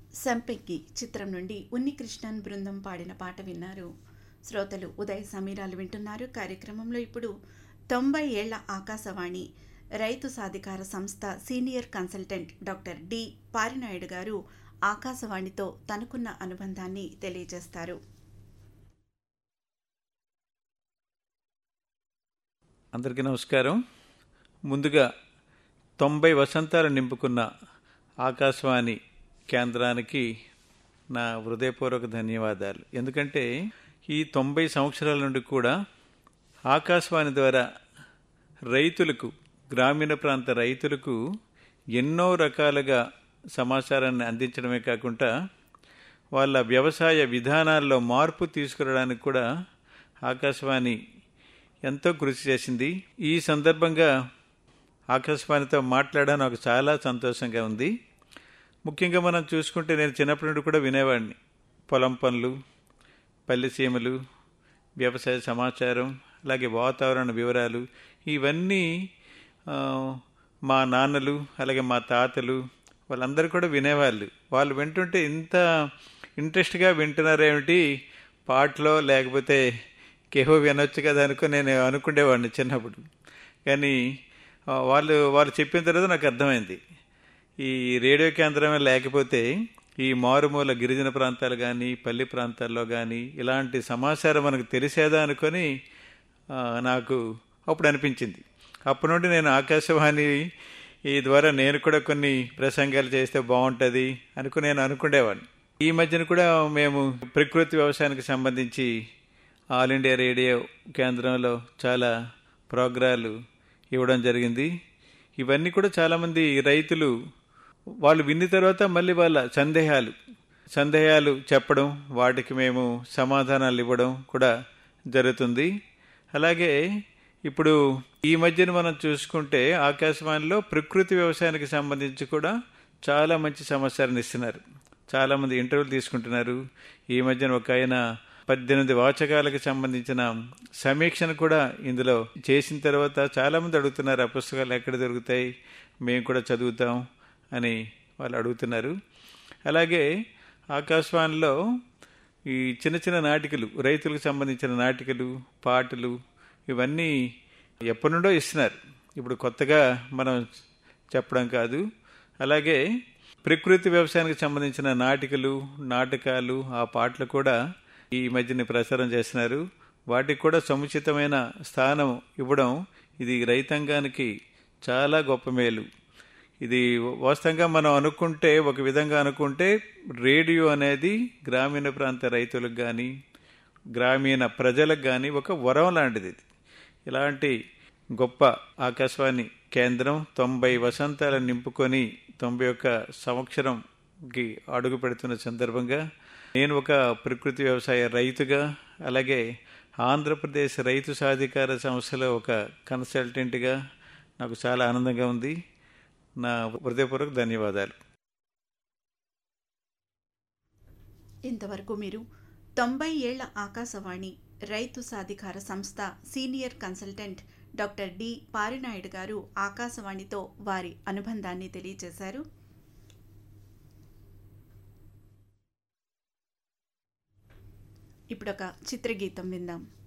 సంపెక్కి చిత్రం నుండి ఉన్ని కృష్ణన్ బృందం పాడిన పాట విన్నారు శ్రోతలు ఉదయ్ సమీరాలు వింటున్నారు కార్యక్రమంలో ఇప్పుడు తొంభై ఏళ్ల ఆకాశవాణి రైతు సాధికార సంస్థ senior consultant doctor D Parinaidu garu ఆకాశవాణితో తనకున్న అనుబంధాన్ని తెలియజేస్తారు అందరికీ నమస్కారం ముందుగా తొంభై వసంతాలు నింపుకున్న ఆకాశవాణి కేంద్రానికి నా హృదయపూర్వక ధన్యవాదాలు ఎందుకంటే ఈ తొంభై సంవత్సరాల నుండి కూడా ఆకాశవాణి ద్వారా రైతులకు గ్రామీణ ప్రాంత రైతులకు ఎన్నో రకాలుగా సమాచారాన్ని అందించడమే కాకుండా వాళ్ళ వ్యవసాయ విధానాల్లో మార్పు తీసుకురావడానికి కూడా ఆకాశవాణి ఎంతో కృషి చేసింది ఈ సందర్భంగా ఆకాశవాణితో మాట్లాడడం నాకు చాలా సంతోషంగా ఉంది ముఖ్యంగా మనం చూసుకుంటే నేను చిన్నప్పటి నుండి కూడా వినేవాడిని పొలం పనులు పల్లె సీమలు వ్యవసాయ సమాచారం అలాగే వాతావరణ వివరాలు ఇవన్నీ ఆ, మా నాన్నలు అలాగే మా తాతలు వాళ్ళందరూ కూడా వినేవాళ్ళు వాళ్ళు వింటుంటే ఇంత ఇంట్రెస్ట్గా వింటున్నారేమిటి పాటలో లేకపోతే కేవో వినొచ్చు కదా అనుకుని నేను అనుకునేవాడిని చిన్నప్పుడు కానీ ఆ, వాళ్ళు వాళ్ళు చెప్పిన తర్వాత నాకు అర్థమైంది ఈ రేడియో కేంద్రమే లేకపోతే ఈ మారుమూల గిరిజన ప్రాంతాలు కానీ పల్లి ప్రాంతాల్లో కానీ ఇలాంటి సమాచారం మనకు తెలిసేదా అనుకొని ఆ, నాకు అప్పుడు అనిపించింది అప్పటి నుండి నేను ఆకాశవాణి ఈ ద్వారా నేను కూడా కొన్ని ప్రసంగాలు చేస్తే బాగుంటుంది అనుకుని నేను అనుకునేవాడిని ఈ మధ్యన కూడా మేము ప్రకృతి వ్యవసాయానికి సంబంధించి ఆల్ ఇండియా రేడియో కేంద్రంలో చాలా ప్రోగ్రాలు ఇవ్వడం జరిగింది ఇవన్నీ కూడా చాలామంది రైతులు వాళ్ళు విన్న తర్వాత మళ్ళీ వాళ్ళ సందేహాలు సందేహాలు చెప్పడం వాటికి మేము సమాధానాలు ఇవ్వడం కూడా జరుగుతుంది అలాగే ఇప్పుడు ఈ మధ్యన మనం చూసుకుంటే ఆకాశవాణిలో ప్రకృతి వ్యవసాయానికి సంబంధించి కూడా చాలా మంచి సమాచారాన్ని ఇస్తున్నారు చాలామంది ఇంటర్వ్యూలు తీసుకుంటున్నారు ఈ మధ్యన ఒక ఆయన పద్దెనిమిది వాచకాలకు సంబంధించిన సమీక్షను కూడా ఇందులో చేసిన తర్వాత చాలామంది అడుగుతున్నారు ఆ పుస్తకాలు ఎక్కడ దొరుకుతాయి మేము కూడా చదువుతాం అని వాళ్ళు అడుగుతున్నారు అలాగే ఆకాశవాణిలో ఈ చిన్న చిన్న నాటికలు రైతులకు సంబంధించిన నాటికలు పాటలు ఇవన్నీ ఎప్పటి నుండో ఇస్తున్నారు ఇప్పుడు కొత్తగా మనం చెప్పడం కాదు అలాగే ప్రకృతి వ్యవసాయానికి సంబంధించిన నాటికలు నాటకాలు ఆ పాటలు కూడా ఈ మధ్యన ప్రసారం చేస్తున్నారు వాటికి కూడా సముచితమైన స్థానం ఇవ్వడం ఇది రైతాంగానికి చాలా గొప్ప మేలు ఇది వాస్తవంగా మనం అనుకుంటే ఒక విధంగా అనుకుంటే రేడియో అనేది గ్రామీణ ప్రాంత రైతులకు కానీ గ్రామీణ ప్రజలకు కానీ ఒక వరం లాంటిది ఇది ఇలాంటి గొప్ప ఆకాశవాణి కేంద్రం తొంభై వసంతాలను నింపుకొని తొంభై ఒక్క సంవత్సరంకి అడుగు పెడుతున్న సందర్భంగా నేను ఒక ప్రకృతి వ్యవసాయ రైతుగా అలాగే ఆంధ్రప్రదేశ్ రైతు సాధికార సంస్థలో ఒక కన్సల్టెంట్గా నాకు చాలా ఆనందంగా ఉంది నా హృదయపూర్వక ధన్యవాదాలు ఇంతవరకు మీరు తొంభై ఏళ్ల ఆకాశవాణి రైతు సాధికార సంస్థ senior consultant doctor D Parinaidu garu ఆకాశవాణితో వారి అనుబంధాన్ని తెలియజేశారు ఇప్పుడొక చిత్రగీతం విందాం